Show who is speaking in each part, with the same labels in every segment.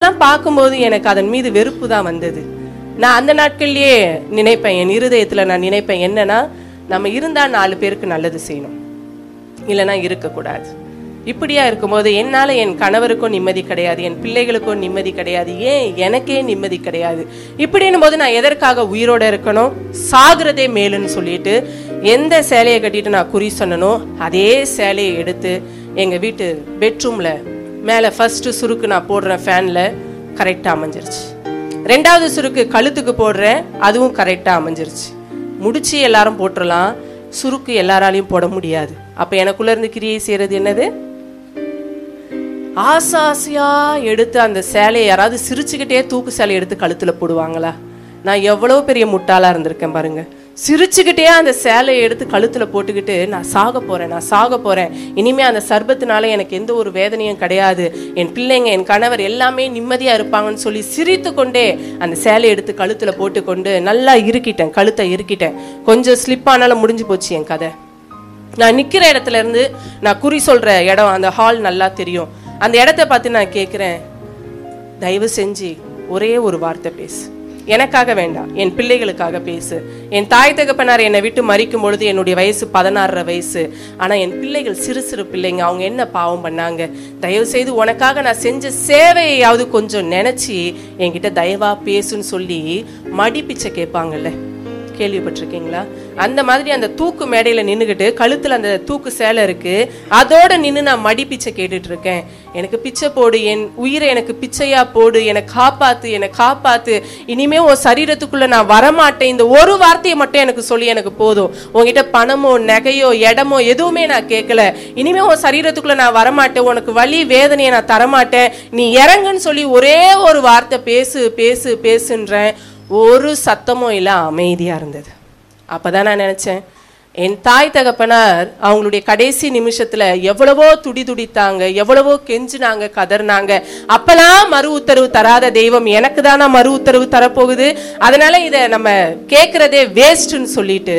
Speaker 1: அதெல்லாம் பார்க்கும்போது எனக்கு அதன் மீது வெறுப்பு தான் வந்தது நான் அந்த நாட்கள்லயே நினைப்பேன் என் இருதயத்துல நான் நினைப்பேன் என்னன்னா நம்ம இருந்தா நாலு பேருக்கு நல்லது செய்யணும் இல்லைன்னா இருக்கக்கூடாது இப்படியா இருக்கும்போது என்னால என் கணவருக்கும் நிம்மதி கிடையாது என் பிள்ளைகளுக்கும் நிம்மதி கிடையாது ஏன் எனக்கே நிம்மதி கிடையாது இப்படின்னும் போது நான் எதற்காக உயிரோட இருக்கணும் சாகுறதே மேலுன்னு சொல்லிட்டு எந்த சேலையை கட்டிட்டு நான் குறி சொன்னனோ அதே சேலையை எடுத்து எங்க வீட்டு பெட்ரூம்ல மேல ஃபர்ஸ்ட் சுருக்கு நான் போடுறேன் ஃபேன்ல கரெக்டா அமைஞ்சிருச்சு ரெண்டாவது சுருக்கு கழுத்துக்கு போடுறேன் அதுவும் கரெக்டா அமைஞ்சிருச்சு முடிச்சு எல்லாரும் போட்டுறலாம் சுருக்கு எல்லாராலையும் போட முடியாது அப்ப எனக்குள்ள இருந்து கிரியை செய்யறது என்னது ஆசை ஆசையா எடுத்து அந்த சேலையை யாராவது சிரிச்சுக்கிட்டே தூக்கு சேலை எடுத்து கழுத்துல போடுவாங்களா நான் எவ்வளவு பெரிய முட்டாளா இருந்திருக்கேன் பாருங்க சிரிச்சுக்கிட்டே அந்த சேலையை எடுத்து கழுத்துல போட்டுக்கிட்டு நான் சாக போறேன் நான் சாக போறேன் இனிமே அந்த சர்பத்தினால எனக்கு எந்த ஒரு வேதனையும் கிடையாது என் பிள்ளைங்க என் கணவர் எல்லாமே நிம்மதியா இருப்பாங்கன்னு சொல்லி சிரித்து கொண்டே அந்த சேலையை எடுத்து கழுத்துல போட்டுக்கொண்டு நல்லா இறுக்கிட்டேன் கழுத்தை இறுக்கிட்டேன் கொஞ்சம் ஸ்லிப் ஆனாலும் முடிஞ்சு போச்சு என் கதை நான் நிக்கிற இடத்துல இருந்து நான் குறி சொல்ற இடம் அந்த ஹால் நல்லா தெரியும் அந்த இடத்த பார்த்து நான் கேட்குறேன் தயவு செஞ்சு ஒரே ஒரு வார்த்தை பேசு எனக்காக வேண்டாம் என் பிள்ளைகளுக்காக பேசு என் தாய் தகப்பனார் என்னை விட்டு மறிக்கும் பொழுது என்னுடைய வயசு பதினாறரை வயசு ஆனா என் பிள்ளைகள் சிறு சிறு பிள்ளைங்க அவங்க என்ன பாவம் பண்ணாங்க தயவு செய்து உனக்காக நான் செஞ்ச சேவையாவது கொஞ்சம் நினைச்சு என்கிட்ட தயவா பேசுன்னு சொல்லி மடி பிச்சை கேட்பாங்கல்ல கேள்விப்பட்டிருக்கீங்களா அந்த மாதிரி அந்த தூக்கு மேடையில நின்னுகிட்டு கழுத்துல அந்த தூக்கு சேலை இருக்கு அதோட நின்னு நான் மடி பிச்சை கேட்டுட்டு இருக்கேன் எனக்கு பிச்சை போடு என் உயிரை எனக்கு பிச்சையா போடு என்னை காப்பாத்து என்னை காப்பாத்து இனிமே உன் சரீரத்துக்குள்ள நான் வரமாட்டேன் இந்த ஒரு வார்த்தையை மட்டும் எனக்கு சொல்லி எனக்கு போதும் உன்கிட்ட பணமோ நகையோ இடமோ எதுவுமே நான் கேட்கல இனிமே உன் சரீரத்துக்குள்ள நான் வரமாட்டேன் உனக்கு வலி வேதனையை நான் தரமாட்டேன் நீ இறங்குன்னு சொல்லி ஒரே ஒரு வார்த்தை பேசு பேசு பேசுன்றேன் ஒரு சத்தமும் இல்லை அமைதியா இருந்தது அப்பதான் நான் நினைச்சேன் என் தாய் தகப்பனார் அவங்களுடைய கடைசி நிமிஷத்துல எவ்வளவோ துடி துடித்தாங்க எவ்வளவோ கெஞ்சினாங்க கதறினாங்க அப்பெல்லாம் மறு உத்தரவு தராத தெய்வம் எனக்கு தானா மறு உத்தரவு தரப்போகுது அதனால இதை நம்ம கேட்கறதே வேஸ்ட்னு சொல்லிட்டு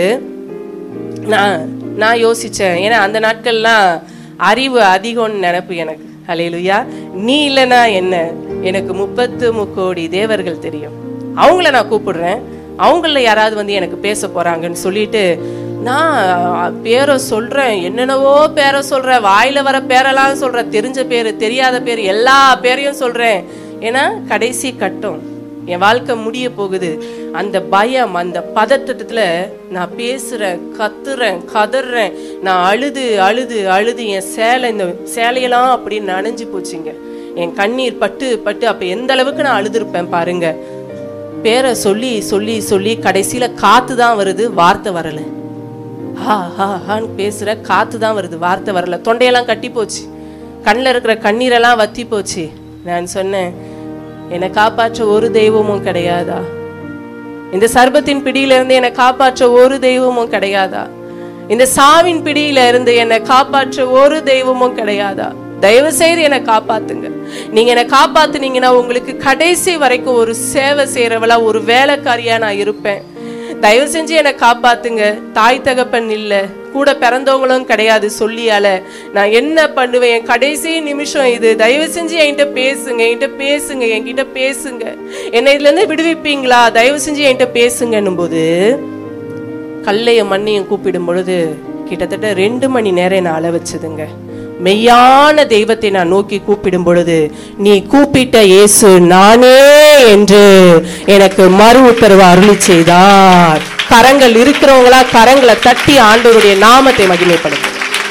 Speaker 1: நான் நான் யோசிச்சேன் ஏன்னா அந்த நாட்கள்லாம் அறிவு அதிகம்னு நினைப்பு எனக்கு அலையிலுயா நீ இல்லைன்னா என்ன எனக்கு முப்பத்து முக்கோடி தேவர்கள் தெரியும் அவங்கள நான் கூப்பிடுறேன் அவங்கள யாராவது வந்து எனக்கு பேச போறாங்கன்னு சொல்லிட்டு நான் பேரை சொல்றேன் என்னென்னவோ பேரை சொல்றேன் வாயில வர பேரெல்லாம் சொல்றேன் தெரிஞ்ச பேரு தெரியாத பேர் எல்லா பேரையும் சொல்றேன் ஏன்னா கடைசி கட்டம் என் வாழ்க்கை முடிய போகுது அந்த பயம் அந்த பதட்டத்துல நான் பேசுறேன் கத்துறேன் கதறேன் நான் அழுது அழுது அழுது என் சேலை இந்த சேலையெல்லாம் அப்படியே நனைஞ்சு போச்சுங்க என் கண்ணீர் பட்டு பட்டு அப்ப எந்த அளவுக்கு நான் அழுதுருப்பேன் பாருங்க பேரை சொல்லி சொல்லி சொல்லி கடைசியில காத்து தான் வருது வார்த்தை வரல ஹா ஹா ஹான்னு பேசுற காத்து தான் வருது வார்த்தை வரல தொண்டையெல்லாம் கட்டி போச்சு கண்ணில் இருக்கிற கண்ணீரெல்லாம் வத்தி போச்சு நான் சொன்னேன் என்னை காப்பாற்ற ஒரு தெய்வமும் கிடையாதா இந்த சர்பத்தின் பிடியில இருந்து என்னை காப்பாற்ற ஒரு தெய்வமும் கிடையாதா இந்த சாவின் பிடியில இருந்து என்னை காப்பாற்ற ஒரு தெய்வமும் கிடையாதா தயவு செய்து என்னை காப்பாத்துங்க நீங்க என்னை காப்பாத்துனீங்கன்னா உங்களுக்கு கடைசி வரைக்கும் ஒரு சேவை செய்யறவளா ஒரு வேலைக்காரியா நான் இருப்பேன் தயவு செஞ்சு என்னை காப்பாத்துங்க தாய் தகப்பன் இல்ல கூட பிறந்தவங்களும் கிடையாது சொல்லியால நான் என்ன பண்ணுவேன் என் கடைசி நிமிஷம் இது தயவு செஞ்சு என்கிட்ட பேசுங்க என்கிட்ட பேசுங்க என்கிட்ட பேசுங்க என்னை இதுல இருந்து விடுவிப்பீங்களா தயவு செஞ்சு என்கிட்ட பேசுங்கன்னும் போது கல்லையும் மண்ணையும் கூப்பிடும் பொழுது கிட்டத்தட்ட ரெண்டு மணி நேரம் நான் அழ வச்சதுங்க மெய்யான தெய்வத்தை நான் நோக்கி கூப்பிடும் பொழுது நீ கூப்பிட்ட இயேசு நானே என்று எனக்கு மறு உத்தரவு அருளி செய்தார் கரங்கள் இருக்கிறவங்களா கரங்களை தட்டி ஆண்டவருடைய நாமத்தை மகிமைப்படுத்து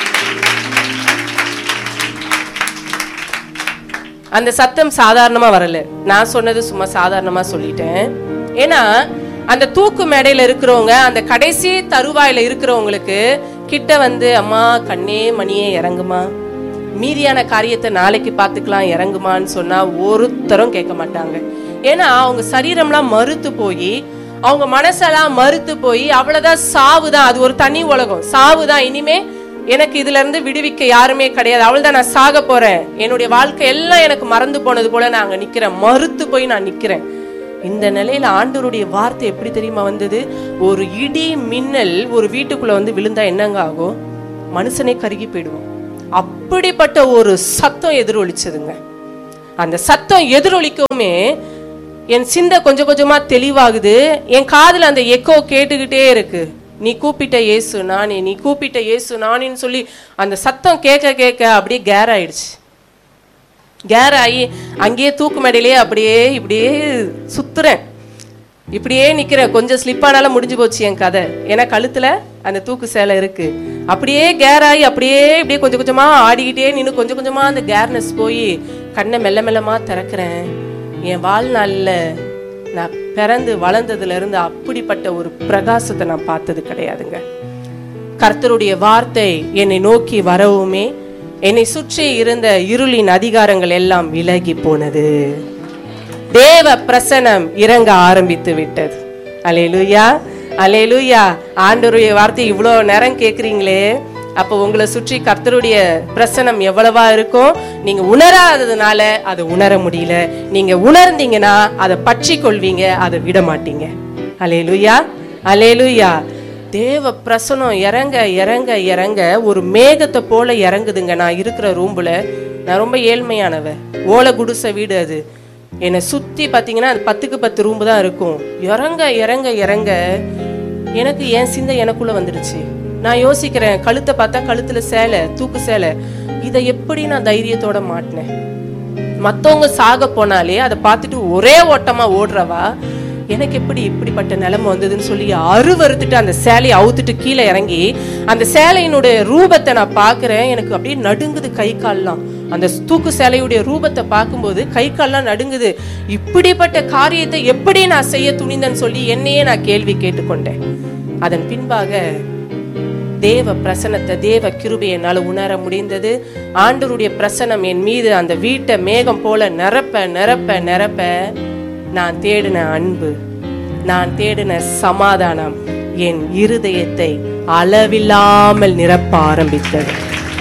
Speaker 1: அந்த சத்தம் சாதாரணமா வரல நான் சொன்னது சும்மா சாதாரணமா சொல்லிட்டேன் ஏன்னா அந்த தூக்கு மேடையில இருக்கிறவங்க அந்த கடைசி தருவாயில இருக்கிறவங்களுக்கு கிட்ட வந்து அம்மா கண்ணே மணியே இறங்குமா மீதியான காரியத்தை நாளைக்கு பார்த்துக்கலாம் இறங்குமான்னு சொன்னா ஒருத்தரும் கேட்க மாட்டாங்க ஏன்னா அவங்க சரீரம்லாம் மறுத்து போய் அவங்க மனசெல்லாம் மறுத்து போய் அவ்வளவுதான் சாவுதான் அது ஒரு தனி உலகம் சாவுதான் இனிமே எனக்கு இதுல இருந்து விடுவிக்க யாருமே கிடையாது அவள் தான் நான் சாக போறேன் என்னுடைய வாழ்க்கை எல்லாம் எனக்கு மறந்து போனது போல நான் அங்க நிக்கிறேன் மறுத்து போய் நான் நிக்கிறேன் இந்த நிலையில ஆண்டவருடைய வார்த்தை எப்படி தெரியுமா வந்தது ஒரு இடி மின்னல் ஒரு வீட்டுக்குள்ள வந்து விழுந்தா என்னங்க ஆகும் மனுஷனே கருகி போயிடுவோம் அப்படிப்பட்ட ஒரு சத்தம் எதிரொலிச்சதுங்க அந்த சத்தம் எதிரொலிக்கவுமே என் சிந்தை கொஞ்சம் கொஞ்சமா தெளிவாகுது என் காதுல அந்த எக்கோ கேட்டுக்கிட்டே இருக்கு நீ கூப்பிட்ட இயேசு நானே நீ கூப்பிட்ட இயேசு நானேன்னு சொல்லி அந்த சத்தம் கேட்க கேட்க அப்படியே கேர் ஆயிடுச்சு கேர் ஆகி அங்கேயே தூக்கு மேடையிலேயே அப்படியே இப்படியே சுத்துறேன் இப்படியே நிக்கிறேன் கொஞ்சம் ஸ்லிப் ஆனாலும் முடிஞ்சு போச்சு என் கதை ஏன்னா கழுத்துல அந்த தூக்கு சேலை இருக்கு அப்படியே கேர் ஆகி அப்படியே இப்படியே கொஞ்சம் கொஞ்சமா ஆடிக்கிட்டே நின்று கொஞ்சம் கொஞ்சமா அந்த கேர்னஸ் போய் கண்ணை மெல்ல மெல்லமா திறக்கிறேன் என் வாழ்நாள்ல நான் பிறந்து வளர்ந்ததுல இருந்து அப்படிப்பட்ட ஒரு பிரகாசத்தை நான் பார்த்தது கிடையாதுங்க கர்த்தருடைய வார்த்தை என்னை நோக்கி வரவுமே என்னை சுற்றி இருந்த இருளின் அதிகாரங்கள் எல்லாம் விலகி போனது தேவ பிரசனம் இறங்க ஆரம்பித்து விட்டது அலேலுயா அலேலுயா ஆண்டவருடைய வார்த்தை இவ்வளோ நேரம் கேட்குறீங்களே அப்போ உங்களை சுற்றி கர்த்தருடைய பிரசனம் எவ்வளவா இருக்கும் நீங்க உணராததுனால அதை உணர முடியல நீங்க உணர்ந்தீங்கன்னா அதை பற்றி கொள்வீங்க அதை விட மாட்டீங்க அலேலுயா அலேலுயா தேவ பிரசனம் இறங்க இறங்க இறங்க ஒரு மேகத்தை போல இறங்குதுங்க நான் இருக்கிற ரூம்ல நான் ரொம்ப ஏழ்மையானவ ஓலை குடிசை வீடு அது என்னை சுத்தி பாத்தீங்கன்னா அது பத்துக்கு பத்து ரூம்பு தான் இருக்கும் இறங்க இறங்க இறங்க எனக்கு என் சிந்தை எனக்குள்ள வந்துடுச்சு நான் யோசிக்கிறேன் கழுத்தை பார்த்தா கழுத்துல சேலை தூக்கு சேலை இதை எப்படி நான் தைரியத்தோட மாட்டினேன் மத்தவங்க சாக போனாலே அதை பார்த்துட்டு ஒரே ஓட்டமா ஓடுறவா எனக்கு எப்படி இப்படிப்பட்ட நிலைமை வந்ததுன்னு சொல்லி அருவறுத்துட்டு அந்த சேலையை அவுத்துட்டு கீழே இறங்கி அந்த சேலையினுடைய ரூபத்தை நான் பார்க்கிறேன் எனக்கு அப்படியே நடுங்குது கை கால்லாம் அந்த தூக்கு சேலையுடைய ரூபத்தை பார்க்கும்போது கை கால்லாம் நடுங்குது இப்படிப்பட்ட காரியத்தை எப்படி நான் செய்ய துணிந்தேன்னு சொல்லி என்னையே நான் கேள்வி கேட்டுக்கொண்டேன் அதன் பின்பாக தேவ பிரசனத்தை தேவ கிருபை என்னால் உணர முடிந்தது ஆண்டவருடைய பிரசனம் என் மீது அந்த வீட்டை மேகம் போல நிரப்ப நிரப்ப நிரப்ப நான் தேடின அன்பு நான் தேடின சமாதானம் என் இருதயத்தை அளவில்லாமல் நிரப்ப ஆரம்பித்தது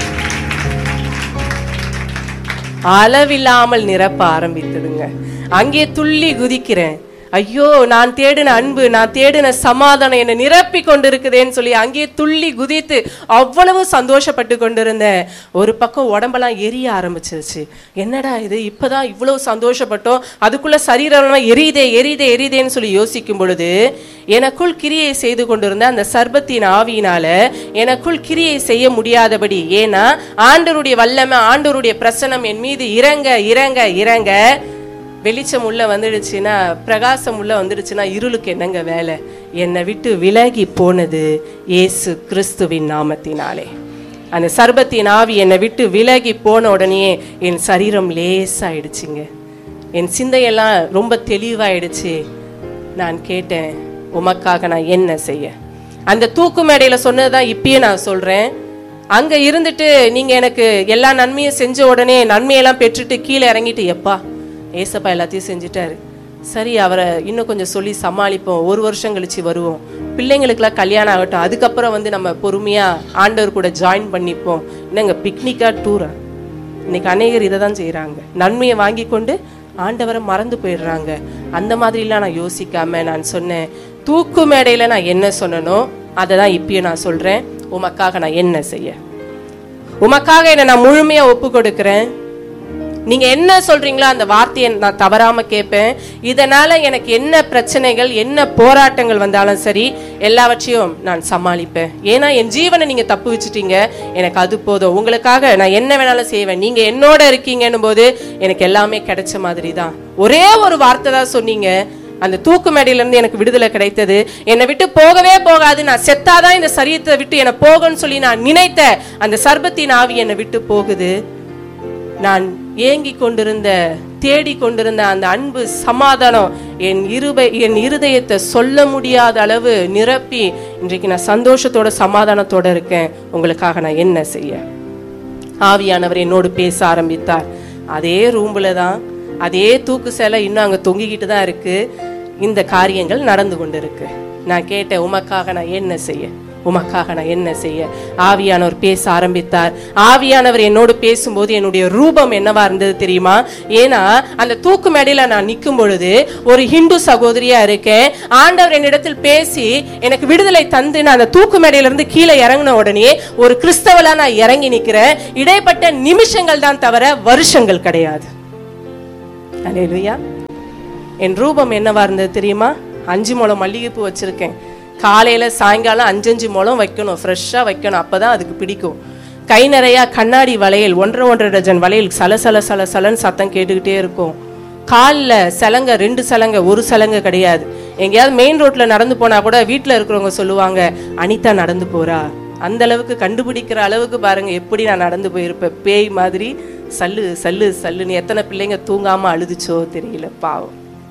Speaker 1: அளவில்லாமல் நிரப்ப ஆரம்பித்ததுங்க அங்கே துள்ளி குதிக்கிறேன் ஐயோ நான் தேடின அன்பு நான் தேடின சமாதானம் என்னை நிரப்பி கொண்டிருக்குதேன்னு சொல்லி அங்கே துள்ளி குதித்து அவ்வளவு சந்தோஷப்பட்டு கொண்டிருந்தேன் ஒரு பக்கம் உடம்பெல்லாம் எரிய ஆரம்பிச்சிருச்சு என்னடா இது இப்பதான் இவ்வளவு சந்தோஷப்பட்டோம் அதுக்குள்ள சரீரம் எரியுதே எரியுதே எரியுதேன்னு சொல்லி யோசிக்கும் பொழுது எனக்குள் கிரியை செய்து கொண்டிருந்த அந்த சர்பத்தின் ஆவியினால எனக்குள் கிரியை செய்ய முடியாதபடி ஏன்னா ஆண்டருடைய வல்லமை ஆண்டருடைய பிரசனம் என் மீது இறங்க இறங்க இறங்க வெளிச்சம் உள்ள வந்துடுச்சுன்னா பிரகாசம் உள்ள வந்துடுச்சுன்னா இருளுக்கு என்னங்க வேலை என்னை விட்டு விலகி போனது இயேசு கிறிஸ்துவின் நாமத்தினாலே அந்த சர்பத்தின் ஆவி என்னை விட்டு விலகி போன உடனே என் சரீரம் லேசாயிடுச்சுங்க என் சிந்தையெல்லாம் ரொம்ப தெளிவாயிடுச்சு நான் கேட்டேன் உமக்காக நான் என்ன செய்ய அந்த தூக்கு மேடையில சொன்னதுதான் இப்பயே நான் சொல்றேன் அங்க இருந்துட்டு நீங்க எனக்கு எல்லா நன்மையும் செஞ்ச உடனே நன்மையெல்லாம் பெற்றுட்டு கீழே இறங்கிட்டு எப்பா ஏசப்பா எல்லாத்தையும் செஞ்சுட்டாரு சரி அவரை இன்னும் கொஞ்சம் சொல்லி சமாளிப்போம் ஒரு வருஷம் கழிச்சு வருவோம் பிள்ளைங்களுக்கெல்லாம் கல்யாணம் ஆகட்டும் அதுக்கப்புறம் வந்து நம்ம பொறுமையா ஆண்டவர் கூட ஜாயின் பண்ணிப்போம் என்னங்க பிக்னிக்கா டூரா இன்னைக்கு அநேகர் இதை தான் செய்கிறாங்க நன்மையை வாங்கி கொண்டு ஆண்டவரை மறந்து போயிடுறாங்க அந்த மாதிரிலாம் நான் யோசிக்காம நான் சொன்னேன் தூக்கு மேடையில் நான் என்ன சொன்னனோ அதை தான் இப்பயும் நான் சொல்கிறேன் உமக்காக நான் என்ன செய்ய உமக்காக என்னை நான் முழுமையாக ஒப்பு கொடுக்குறேன் நீங்க என்ன சொல்றீங்களோ அந்த வார்த்தையை நான் தவறாம கேட்பேன் இதனால எனக்கு என்ன பிரச்சனைகள் என்ன போராட்டங்கள் வந்தாலும் சரி எல்லாவற்றையும் நான் சமாளிப்பேன் ஏன்னா என் ஜீவனை நீங்க தப்பு வச்சுட்டீங்க எனக்கு அது போதும் உங்களுக்காக நான் என்ன வேணாலும் செய்வேன் நீங்க என்னோட இருக்கீங்கன்னும் போது எனக்கு எல்லாமே கிடைச்ச மாதிரி தான் ஒரே ஒரு வார்த்தை தான் சொன்னீங்க அந்த தூக்கு மேடையில இருந்து எனக்கு விடுதலை கிடைத்தது என்னை விட்டு போகவே போகாது நான் செத்தாதான் இந்த சரீரத்தை விட்டு என்னை போகும்னு சொல்லி நான் நினைத்த அந்த சர்பத்தின் ஆவி என்னை விட்டு போகுது நான் ஏங்கி கொண்டிருந்த தேடி கொண்டிருந்த அந்த அன்பு சமாதானம் என் இருபை என் இருதயத்தை சொல்ல முடியாத அளவு நிரப்பி இன்றைக்கு நான் சந்தோஷத்தோட சமாதானத்தோட இருக்கேன் உங்களுக்காக நான் என்ன செய்ய ஆவியானவர் என்னோடு பேச ஆரம்பித்தார் அதே ரூம்ல தான் அதே தூக்கு சேலை இன்னும் அங்க தொங்கிக்கிட்டு தான் இருக்கு இந்த காரியங்கள் நடந்து கொண்டு இருக்கு நான் கேட்டேன் உமக்காக நான் என்ன செய்ய உமக்காக நான் என்ன செய்ய ஆவியானவர் பேச ஆரம்பித்தார் ஆவியானவர் என்னோடு பேசும்போது என்னுடைய ரூபம் என்னவா இருந்தது தெரியுமா ஏன்னா அந்த தூக்கு மேடையில நான் நிற்கும் பொழுது ஒரு ஹிந்து சகோதரியா இருக்கேன் ஆண்டவர் என்னிடத்தில் பேசி எனக்கு விடுதலை தந்து நான் அந்த தூக்கு மேடையில இருந்து கீழே இறங்கின உடனே ஒரு கிறிஸ்தவலா நான் இறங்கி நிக்கிறேன் இடைப்பட்ட நிமிஷங்கள் தான் தவிர வருஷங்கள் கிடையாது அல்லேலூயா என் ரூபம் என்னவா இருந்தது தெரியுமா அஞ்சு முழம் மல்லிகைப்பூ வச்சிருக்கேன் காலையில சாயங்காலம் அஞ்சஞ்சு முழம் வைக்கணும் ஃப்ரெஷ்ஷாக வைக்கணும் அப்பதான் அதுக்கு பிடிக்கும் கை நிறையா கண்ணாடி வளையல் ஒன்றரை ஒன்றரை டஜன் வளையல் சல சல சல சலன்னு சத்தம் கேட்டுக்கிட்டே இருக்கும் காலில் சலங்க ரெண்டு சலங்க ஒரு சலங்க கிடையாது எங்கேயாவது மெயின் ரோட்ல நடந்து போனா கூட வீட்டில் இருக்கிறவங்க சொல்லுவாங்க அனிதா நடந்து போறா அந்த அளவுக்கு கண்டுபிடிக்கிற அளவுக்கு பாருங்க எப்படி நான் நடந்து போயிருப்பேன் பேய் மாதிரி சல்லு சல்லு சல்லுன்னு எத்தனை பிள்ளைங்க தூங்காம அழுதுச்சோ தெரியல பாவம்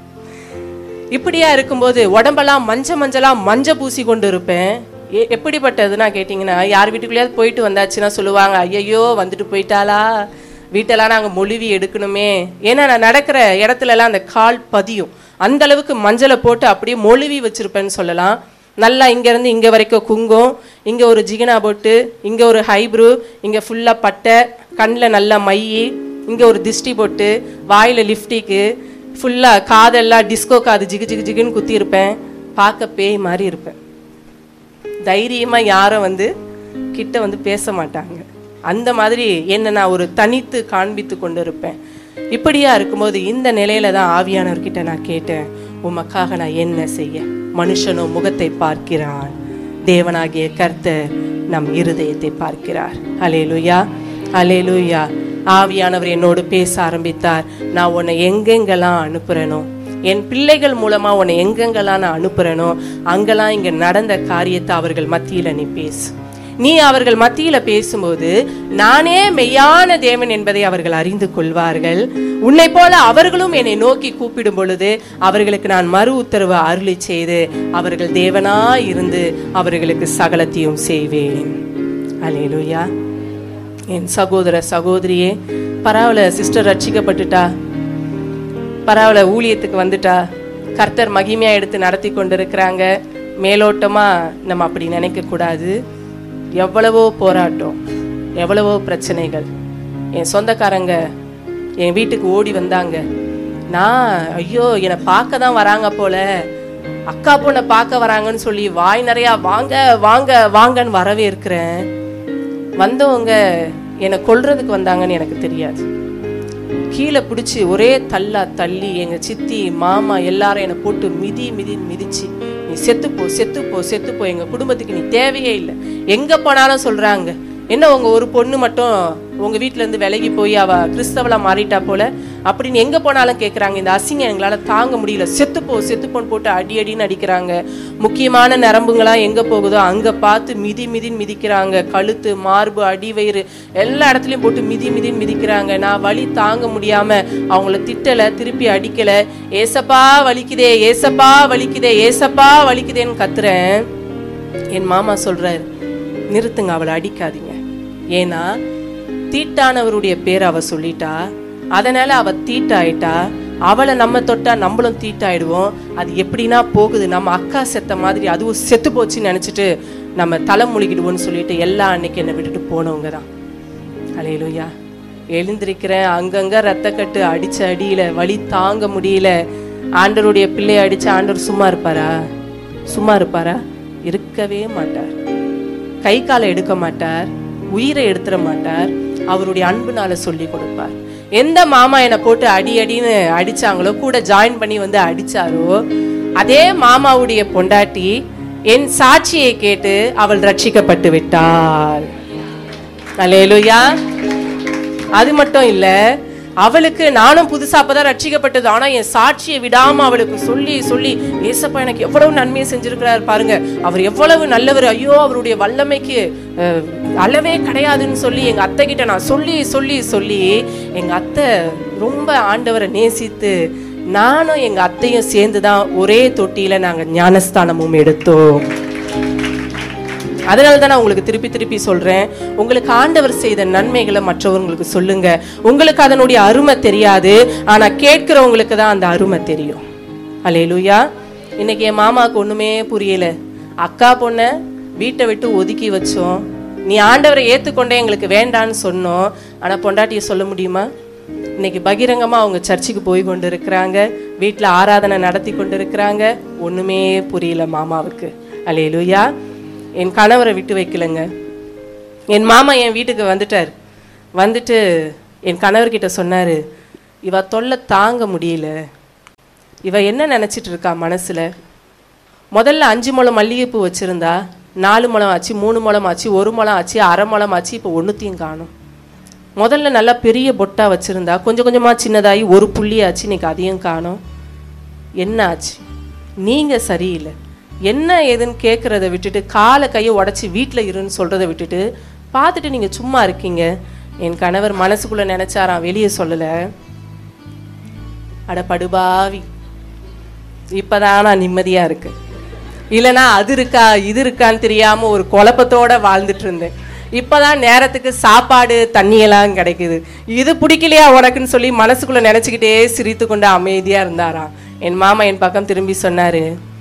Speaker 1: இப்படியா இருக்கும்போது உடம்பெல்லாம் மஞ்ச மஞ்சளா மஞ்ச பூசி கொண்டு இருப்பேன் எ- எப்படிப்பட்டதுன்னா கேட்டிங்கன்னா யார் வீட்டுக்குள்ளேயாவது போயிட்டு வந்தாச்சுன்னா சொல்லுவாங்க ஐயையோ வந்துட்டு போயிட்டாளா வீட்டெல்லாம் நாங்கள் மொழிவி எடுக்கணுமே ஏன்னா நான் நடக்கிற இடத்துல எல்லாம் அந்த கால் பதியும் அந்த அளவுக்கு மஞ்சளை போட்டு அப்படியே மொழிவி வச்சிருப்பேன்னு சொல்லலாம் நல்லா இங்கேருந்து இங்கே வரைக்கும் குங்கும் இங்கே ஒரு ஜிகினா போட்டு இங்கே ஒரு ஹைப்ரூ இங்கே ஃபுல்லாக பட்டை கண்ணில் நல்லா மை இங்கே ஒரு திஷ்டி போட்டு வாயில் லிப்டிக்கு ஃபுல்லாக காதெல்லாம் டிஸ்கோ காது ஜிகு ஜிகு ஜிகுன்னு குத்தியிருப்பேன் பார்க்க பேய் மாதிரி இருப்பேன் தைரியமாக யாரும் வந்து கிட்ட வந்து பேச மாட்டாங்க அந்த மாதிரி என்ன நான் ஒரு தனித்து காண்பித்து கொண்டு இருப்பேன் இப்படியா இருக்கும்போது இந்த நிலையில தான் ஆவியானவர்கிட்ட நான் கேட்டேன் உமக்காக நான் என்ன செய்ய மனுஷனோ முகத்தை பார்க்கிறான் தேவனாகிய கர்த்தர் நம் இருதயத்தை பார்க்கிறார் அலேலுயா அலேலுயா ஆவியானவர் என்னோடு பேச ஆரம்பித்தார் நான் உன்னை எங்கெங்கெல்லாம் அனுப்புறேனோ என் பிள்ளைகள் மூலமா உன்னை எங்கெங்கெல்லாம் நான் அனுப்புறேனோ அங்கெல்லாம் இங்க நடந்த காரியத்தை அவர்கள் மத்தியில நீ பேசு நீ அவர்கள் மத்தியில பேசும்போது நானே மெய்யான தேவன் என்பதை அவர்கள் அறிந்து கொள்வார்கள் உன்னை போல அவர்களும் என்னை நோக்கி கூப்பிடும் பொழுது அவர்களுக்கு நான் மறு உத்தரவு அருளி செய்து அவர்கள் தேவனா இருந்து அவர்களுக்கு சகலத்தையும் செய்வேன் அல்லேலூயா என் சகோதர சகோதரியே பரவாயில்ல சிஸ்டர் ரட்சிக்கப்பட்டுட்டா பரவாயில்ல ஊழியத்துக்கு வந்துட்டா கர்த்தர் மகிமையா எடுத்து நடத்தி கொண்டிருக்கிறாங்க மேலோட்டமா நம்ம அப்படி நினைக்க கூடாது எவ்வளவோ போராட்டம் எவ்வளவோ பிரச்சனைகள் என் சொந்தக்காரங்க என் வீட்டுக்கு ஓடி வந்தாங்க நான் ஐயோ என்னை பார்க்க தான் வராங்க போல அக்கா பொண்ணை பார்க்க வராங்கன்னு சொல்லி வாய் நிறையா வாங்க வாங்க வாங்கன்னு வரவே இருக்கிறேன் வந்தவங்க என்னை கொல்றதுக்கு வந்தாங்கன்னு எனக்கு தெரியாது கீழே பிடிச்சி ஒரே தள்ளா தள்ளி எங்க சித்தி மாமா எல்லாரும் என்னை போட்டு மிதி மிதி மிதிச்சு நீ செத்துப்போ செத்துப்போ செத்துப்போ எங்க குடும்பத்துக்கு நீ தேவையே இல்லை எங்க போனாலும் சொல்றாங்க என்ன உங்க ஒரு பொண்ணு மட்டும் உங்க வீட்ல இருந்து விலகி போய் அவ கிறிஸ்தவளா மாறிட்டா போல அப்படின்னு எங்க போனாலும் கேக்குறாங்க இந்த அசிங்கம் எங்களால தாங்க முடியல செத்துப்போ செத்துப்போன்னு போட்டு அடி அடின்னு அடிக்கிறாங்க முக்கியமான நரம்புங்களாம் எங்க போகுதோ அங்க பார்த்து மிதி மிதின்னு மிதிக்கிறாங்க கழுத்து மார்பு அடி வயிறு எல்லா இடத்துலயும் போட்டு மிதி மிதின்னு மிதிக்கிறாங்க நான் வலி தாங்க முடியாம அவங்கள திட்டல திருப்பி அடிக்கல ஏசப்பா வலிக்குதே ஏசப்பா வலிக்குதே ஏசப்பா வலிக்குதேன்னு கத்துறேன் என் மாமா சொல்றாரு நிறுத்துங்க அவளை அடிக்காதீங்க ஏன்னா தீட்டானவருடைய பேர் அவ சொல்லிட்டா அதனால அவ தீட்டாயிட்டா அவளை நம்ம தொட்டா நம்மளும் தீட்டாயிடுவோம் அது எப்படின்னா போகுது நம்ம அக்கா செத்த மாதிரி அதுவும் செத்து போச்சுன்னு நினைச்சிட்டு நம்ம தலை முழுகிடுவோம்னு சொல்லிட்டு எல்லா அன்னைக்கு என்னை விட்டுட்டு போனவங்க தான் அலையலுயா எழுந்திருக்கிறேன் அங்கங்க ரத்தக்கட்டு அடிச்ச அடியில வலி தாங்க முடியல ஆண்டருடைய பிள்ளைய அடிச்ச ஆண்டவர் சும்மா இருப்பாரா சும்மா இருப்பாரா இருக்கவே மாட்டார் கை காலை எடுக்க மாட்டார் உயிரை எடுத்துட மாட்டார் அவருடைய அன்புனால சொல்லி கொடுப்பார் எந்த மாமா என்னை போட்டு அடி அடின்னு அடிச்சாங்களோ கூட ஜாயின் பண்ணி வந்து அடிச்சாரோ அதே மாமாவுடைய பொண்டாட்டி என் சாட்சியை கேட்டு அவள் ரட்சிக்கப்பட்டு விட்டாள் அல்லேலூயா அது மட்டும் இல்ல அவளுக்கு நானும் புதுசா அப்பதான் ரட்சிக்கப்பட்டது ஆனா என் சாட்சியை விடாம அவளுக்கு சொல்லி சொல்லி ஏசப்பா எனக்கு எவ்வளவு நன்மையை செஞ்சிருக்கிறாரு பாருங்க அவர் எவ்வளவு நல்லவர் ஐயோ அவருடைய வல்லமைக்கு அஹ், அளவே கிடையாதுன்னு சொல்லி எங்க அத்தை கிட்ட நான் சொல்லி சொல்லி சொல்லி எங்க அத்தை ரொம்ப ஆண்டவரை நேசித்து நானும் எங்க அத்தையும் சேர்ந்து தான் ஒரே தொட்டியில நாங்க ஞானஸ்தானமும் எடுத்தோம் அதனால தான் நான் உங்களுக்கு திருப்பி திருப்பி சொல்றேன் உங்களுக்கு ஆண்டவர் செய்த நன்மைகளை மற்றவங்களுக்கு சொல்லுங்க உங்களுக்கு அதனுடைய அருமை தெரியாது ஆனா கேட்கிறவங்களுக்கு தான் அந்த அருமை தெரியும் அலேலுயா இன்னைக்கு என் மாமாவுக்கு ஒண்ணுமே புரியல அக்கா பொண்ணை வீட்டை விட்டு ஒதுக்கி வச்சோம் நீ ஆண்டவரை ஏத்துக்கொண்டே எங்களுக்கு வேண்டான்னு சொன்னோம் ஆனா பொண்டாட்டியை சொல்ல முடியுமா இன்னைக்கு பகிரங்கமா அவங்க சர்ச்சுக்கு போய் கொண்டு இருக்கிறாங்க வீட்டுல ஆராதனை நடத்தி கொண்டு இருக்கிறாங்க ஒண்ணுமே புரியல மாமாவுக்கு அலேலுயா என் கணவரை விட்டு வைக்கலங்க என் மாமா என் வீட்டுக்கு வந்துட்டார் வந்துட்டு என் கணவர்கிட்ட சொன்னாரு இவ தொல்லை தாங்க முடியல இவ என்ன நினைச்சிட்டு இருக்கா மனசுல முதல்ல அஞ்சு முழம் மல்லிகைப்பூ வச்சிருந்தா நாலு முழம் ஆச்சு மூணு முழம் ஆச்சு ஒரு முழம் ஆச்சு அரை முழம் ஆச்சு இப்போ ஒன்றுத்தையும் காணும் முதல்ல நல்லா பெரிய பொட்டா வச்சிருந்தா கொஞ்சம் கொஞ்சமா சின்னதாகி ஒரு புள்ளி ஆச்சு இன்னைக்கு அதையும் காணும் என்ன ஆச்சு நீங்க சரியில்லை என்ன ஏதுன்னு கேட்குறத விட்டுட்டு காலை கையை உடச்சி வீட்டில் இருன்னு சொல்றத விட்டுட்டு பார்த்துட்டு நீங்க சும்மா இருக்கீங்க என் கணவர் மனசுக்குள்ள நினைச்சாராம் வெளியே சொல்லலை அட படுபாவி இப்பதான் நான் நிம்மதியா இருக்கு இல்லைன்னா அது இருக்கா இது இருக்கான்னு தெரியாம ஒரு குழப்பத்தோட வாழ்ந்துட்டு இருந்தேன் இப்பதான் நேரத்துக்கு சாப்பாடு தண்ணியெல்லாம் கிடைக்குது இது பிடிக்கலையா உனக்குன்னு சொல்லி மனசுக்குள்ள நினைச்சுக்கிட்டே சிரித்து கொண்டு அமைதியா இருந்தாராம் என் மாமா என் பக்கம் திரும்பி சொன்னாரு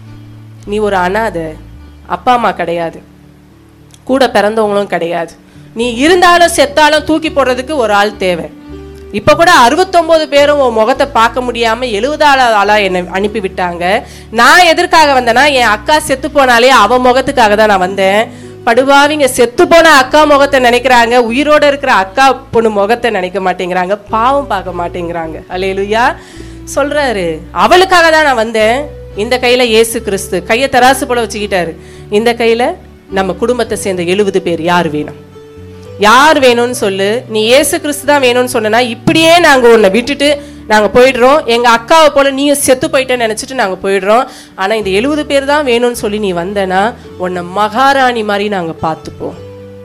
Speaker 1: நீ ஒரு அனாதை அப்பா அம்மா கிடையாது கூட பிறந்தவங்களும் கிடையாது நீ இருந்தாலும் செத்தாலும் தூக்கி போடுறதுக்கு ஒரு ஆள் தேவை இப்ப கூட அறுபத்தொன்பது பேரும் உன் முகத்தை பார்க்க முடியாம எழுபதாவது ஆளா என்னை அனுப்பி விட்டாங்க நான் எதற்காக வந்தேன்னா என் அக்கா செத்து போனாலே அவ முகத்துக்காக தான் நான் வந்தேன் படுவாவிங்க செத்து போன அக்கா முகத்தை நினைக்கிறாங்க உயிரோட இருக்கிற அக்கா பொண்ணு முகத்தை நினைக்க மாட்டேங்கிறாங்க பாவம் பார்க்க மாட்டேங்கிறாங்க அலையலுயா சொல்றாரு அவளுக்காக தான் நான் வந்தேன் இந்த கையில இயேசு கிறிஸ்து கையை தராசு போல வச்சுக்கிட்டாரு இந்த கையில நம்ம குடும்பத்தை சேர்ந்த எழுபது பேர் யார் வேணும் யார் வேணும்னு சொல்லு நீ இயேசு கிறிஸ்து தான் வேணும்னு சொன்னா இப்படியே நாங்க உன்னை விட்டுட்டு நாங்க போயிடுறோம் எங்க அக்காவை போல நீயும் செத்து போயிட்டேன்னு நினைச்சிட்டு நாங்க போயிடுறோம் ஆனா இந்த எழுபது பேர் தான் வேணும்னு சொல்லி நீ வந்தனா உன்னை மகாராணி மாதிரி நாங்க பார்த்துப்போம்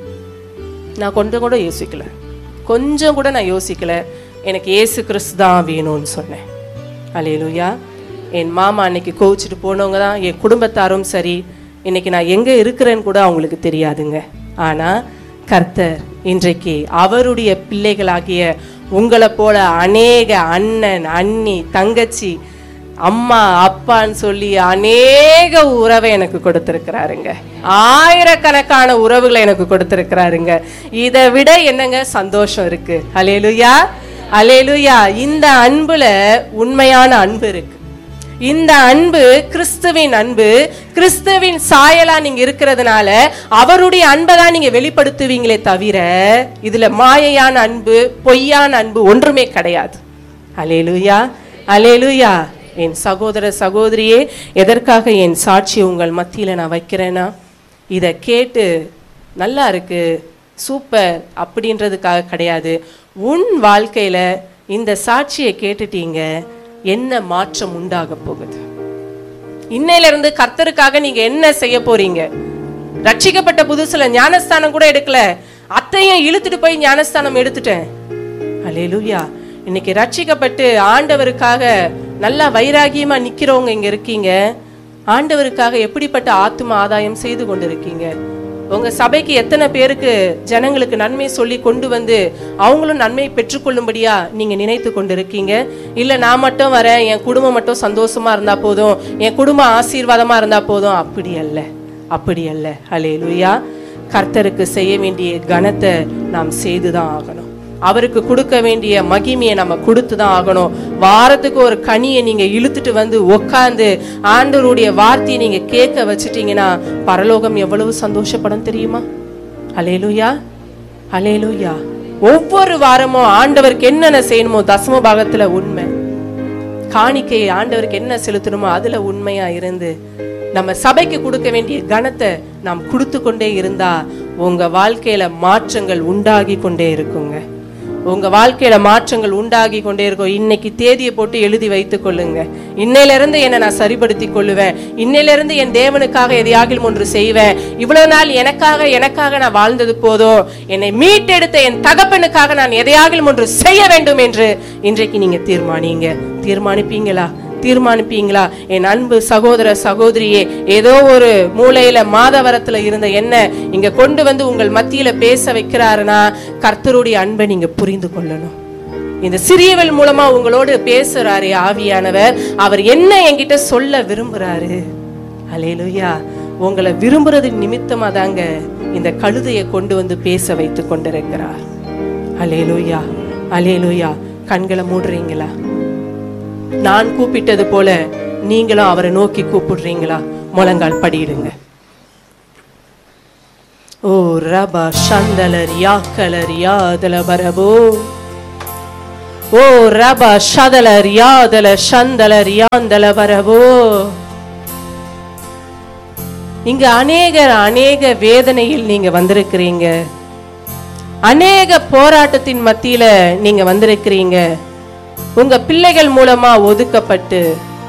Speaker 1: நான் கொஞ்சம் கூட யோசிக்கல கொஞ்சம் கூட நான் யோசிக்கல எனக்கு இயேசு கிறிஸ்து தான் வேணும்னு சொன்னேன் அலையலுயா என் மாமா அன்னைக்கு கோவிச்சுட்டு போனவங்க தான் என் குடும்பத்தாரும் சரி இன்னைக்கு நான் எங்க இருக்கிறேன்னு கூட அவங்களுக்கு தெரியாதுங்க ஆனா கர்த்தர் இன்றைக்கு அவருடைய பிள்ளைகளாகிய உங்களை போல அநேக அண்ணன் அண்ணி தங்கச்சி அம்மா அப்பான்னு சொல்லி அநேக உறவை எனக்கு கொடுத்திருக்கிறாருங்க ஆயிரக்கணக்கான உறவுகளை எனக்கு கொடுத்திருக்கிறாருங்க இதை விட என்னங்க சந்தோஷம் இருக்கு அலேலுயா அலேலுயா இந்த அன்புல உண்மையான அன்பு இருக்கு இந்த அன்பு கிறிஸ்துவின் அன்பு கிறிஸ்துவின் சாயலா நீங்க இருக்கிறதுனால அவருடைய அன்பை தான் நீங்க வெளிப்படுத்துவீங்களே தவிர இதுல மாயையான அன்பு பொய்யான அன்பு ஒன்றுமே கிடையாது அலேலுயா அலேலுயா என் சகோதர சகோதரியே எதற்காக என் சாட்சி உங்கள் மத்தியில நான் வைக்கிறேன்னா இதை கேட்டு நல்லா இருக்கு சூப்பர் அப்படின்றதுக்காக கிடையாது உன் வாழ்க்கையில இந்த சாட்சியை கேட்டுட்டீங்க என்ன மாற்றம் உண்டாக போகுது இன்னையில இருந்து கர்த்தருக்காக நீங்க என்ன செய்ய போறீங்க ரட்சிக்கப்பட்ட புதுசுல ஞானஸ்தானம் கூட எடுக்கல அத்தையும் இழுத்துட்டு போய் ஞானஸ்தானம் எடுத்துட்டேன் அலேலுயா இன்னைக்கு ரட்சிக்கப்பட்டு ஆண்டவருக்காக நல்லா வைராகியமா நிக்கிறவங்க இங்க இருக்கீங்க ஆண்டவருக்காக எப்படிப்பட்ட ஆத்தும ஆதாயம் செய்து கொண்டிருக்கீங்க உங்க சபைக்கு எத்தனை பேருக்கு ஜனங்களுக்கு நன்மை சொல்லி கொண்டு வந்து அவங்களும் நன்மை பெற்றுக்கொள்ளும்படியா நீங்க நினைத்து கொண்டிருக்கீங்க இல்ல நான் மட்டும் வரேன் என் குடும்பம் மட்டும் சந்தோஷமா இருந்தா போதும் என் குடும்பம் ஆசீர்வாதமா இருந்தா போதும் அப்படி அல்ல அப்படி அல்ல ஹalleluya கர்த்தருக்கு செய்ய வேண்டிய கனத்தை நாம் செய்துதான் ஆகணும் அவருக்கு கொடுக்க வேண்டிய மகிமையை நம்ம கொடுத்து தான் ஆகணும் வாரத்துக்கு ஒரு கனியை நீங்க இழுத்துட்டு வந்து உக்காந்து ஆண்டவருடைய வார்த்தையை நீங்க கேட்க வச்சுட்டீங்கன்னா பரலோகம் எவ்வளவு சந்தோஷப்படும் தெரியுமா அலேலுயா அலேலுயா ஒவ்வொரு வாரமும் ஆண்டவருக்கு என்னென்ன செய்யணுமோ தசம பாகத்துல உண்மை காணிக்கை ஆண்டவருக்கு என்ன செலுத்தணுமோ அதுல உண்மையா இருந்து நம்ம சபைக்கு கொடுக்க வேண்டிய கனத்தை நாம் கொடுத்து கொண்டே இருந்தா உங்க வாழ்க்கையில மாற்றங்கள் உண்டாகி கொண்டே இருக்குங்க உங்க வாழ்க்கையில மாற்றங்கள் உண்டாகி கொண்டே இருக்கும் இன்னைக்கு தேதியை போட்டு எழுதி வைத்துக் கொள்ளுங்க இன்னையில இருந்து என்னை நான் சரிப்படுத்தி கொள்ளுவேன் இன்னையில இருந்து என் தேவனுக்காக எதையாகிலும் ஒன்று செய்வேன் இவ்வளவு நாள் எனக்காக எனக்காக நான் வாழ்ந்தது போதும் என்னை மீட்டெடுத்த என் தகப்பனுக்காக நான் எதையாகிலும் ஒன்று செய்ய வேண்டும் என்று இன்றைக்கு நீங்க தீர்மானிங்க தீர்மானிப்பீங்களா தீர்மானிப்பீங்களா என் அன்பு சகோதர சகோதரியே ஏதோ ஒரு மூலையில மாதவரத்துல இருந்த என்ன இங்க கொண்டு வந்து உங்கள் மத்தியில பேச வைக்கிறாருன்னா கர்த்தருடைய அன்பை நீங்க புரிந்து கொள்ளணும் இந்த சிறியவள் மூலமா உங்களோடு பேசுறாரு ஆவியானவர் அவர் என்ன என்கிட்ட சொல்ல விரும்புறாரு அலேலுயா உங்களை விரும்புறது நிமித்தமா தாங்க இந்த கழுதையை கொண்டு வந்து பேச வைத்து கொண்டிருக்கிறார் அலேலுயா அலேலுயா கண்களை மூடுறீங்களா நான் கூப்பிட்டது போல நீங்களும் அவரை நோக்கி கூப்பிடுறீங்களா முழங்கால் படியிடுங்க ஓ ரபா சந்தலர் யாக்கலர் யாதல பரபோ ஓ ரப ஷதல ரியாதல சந்தல ரியாந்தல வரவோ இங்க அநேகர் அநேக வேதனையில் நீங்க வந்திருக்கிறீங்க அநேக போராட்டத்தின் மத்தியில நீங்க வந்திருக்கிறீங்க உங்க பிள்ளைகள் மூலமா ஒதுக்கப்பட்டு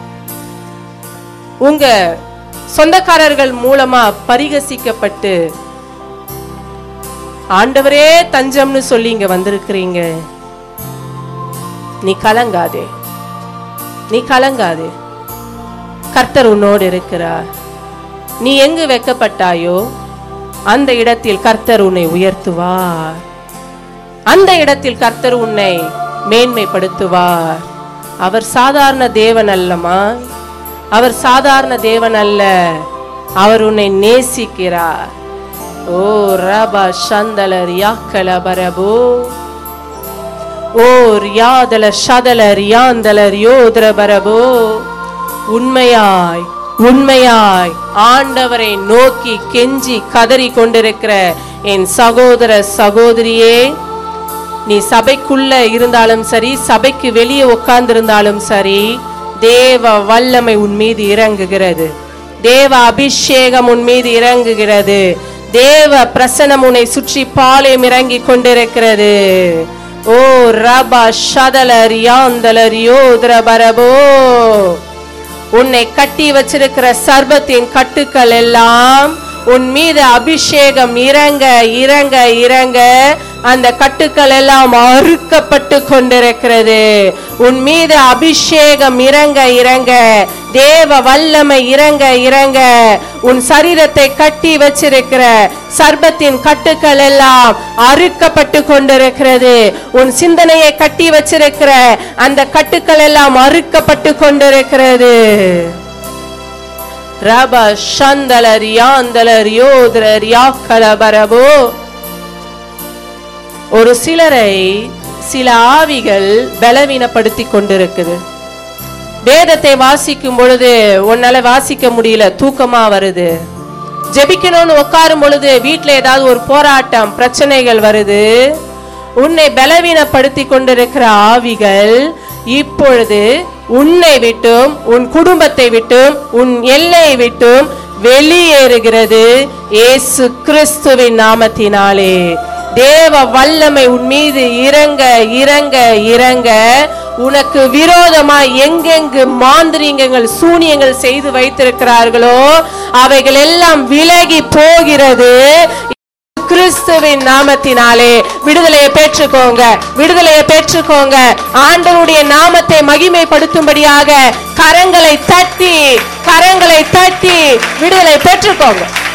Speaker 1: உங்க சொந்தக்காரர்கள் மூலமா பரிகசிக்கப்பட்டு ஆண்டவரே தஞ்சம்னு சொல்லி இங்க வந்திருக்கிறீங்க நீ கலங்காதே நீ கலங்காதே கர்த்தர் உன்னோடு இருக்கிறார் நீ எங்கு வெக்கப்பட்டாயோ அந்த இடத்தில் கர்த்தர் உன்னை உயர்த்துவார் அந்த இடத்தில் கர்த்தர் உன்னை மேன்மைப்படுத்துவார் அவர் சாதாரண தேவன் அல்லமா அவர் சாதாரண தேவன் அல்ல அவர் உன்னை நேசிக்கிறார் ஓ ரபா சந்தலர் யாக்கல பரபோ ஓ ரியாதல சதல ரியாந்தலர் யோதர பரபோ உண்மையாய் உண்மையாய் ஆண்டவரை நோக்கி கெஞ்சி கதறி கொண்டிருக்கிற என் சகோதர சகோதரியே நீ சபைக்குள்ள இருந்தாலும் சரி சபைக்கு வெளியே உட்கார்ந்திருந்தாலும் சரி தேவ வல்லமை உன் மீது இறங்குகிறது தேவ அபிஷேகம் உன் மீது இறங்குகிறது தேவ பிரசனம் உன்னை சுற்றி பாளையம் இறங்கி கொண்டிருக்கிறது ஓ ரபா ஷதலர் யாந்தலர் யோதர பரபோ உன்னை கட்டி வச்சிருக்கிற சர்பத்தின் கட்டுக்கள் எல்லாம் உன் மீது அபிஷேகம் இறங்க இறங்க இறங்க அந்த கட்டுக்கள் எல்லாம் அறுக்கப்பட்டு கொண்டிருக்கிறது உன் மீது அபிஷேகம் இறங்க இறங்க தேவ வல்லமை இறங்க இறங்க உன் சரீரத்தை கட்டி வச்சிருக்கிற சர்பத்தின் கட்டுக்கள் எல்லாம் அறுக்கப்பட்டு கொண்டிருக்கிறது உன் சிந்தனையை கட்டி வச்சிருக்கிற அந்த கட்டுக்கள் எல்லாம் அறுக்கப்பட்டு கொண்டிருக்கிறது ரப சந்தலர் யாந்தலர் யோதரர் யாக்கல பரபோ ஒரு சிலரை சில ஆவிகள் பலவீனப்படுத்தி கொண்டிருக்குது வேதத்தை வாசிக்கும் பொழுது உன்னால வாசிக்க முடியல தூக்கமா வருது ஜெபிக்கணும்னு உட்காரும் பொழுது வீட்டுல ஏதாவது ஒரு போராட்டம் பிரச்சனைகள் வருது உன்னை பலவீனப்படுத்தி கொண்டிருக்கிற ஆவிகள் இப்பொழுது உன்னை விட்டும் உன் குடும்பத்தை விட்டும் உன் எல்லையை விட்டும் வெளியேறுகிறது இயேசு கிறிஸ்துவின் நாமத்தினாலே தேவ வல்லமை உன் மீது இறங்க இறங்க இறங்க உனக்கு விரோதமாய் எங்கெங்கு மாந்திரீகங்கள் சூனியங்கள் செய்து வைத்திருக்கிறார்களோ அவைகள் எல்லாம் விலகி போகிறது கிறிஸ்துவின் நாமத்தினாலே விடுதலையை பெற்றுக்கோங்க விடுதலையை பெற்றுக்கோங்க ஆண்டவருடைய நாமத்தை மகிமைப்படுத்தும்படியாக கரங்களை தட்டி கரங்களை தட்டி விடுதலை பெற்றுக்கோங்க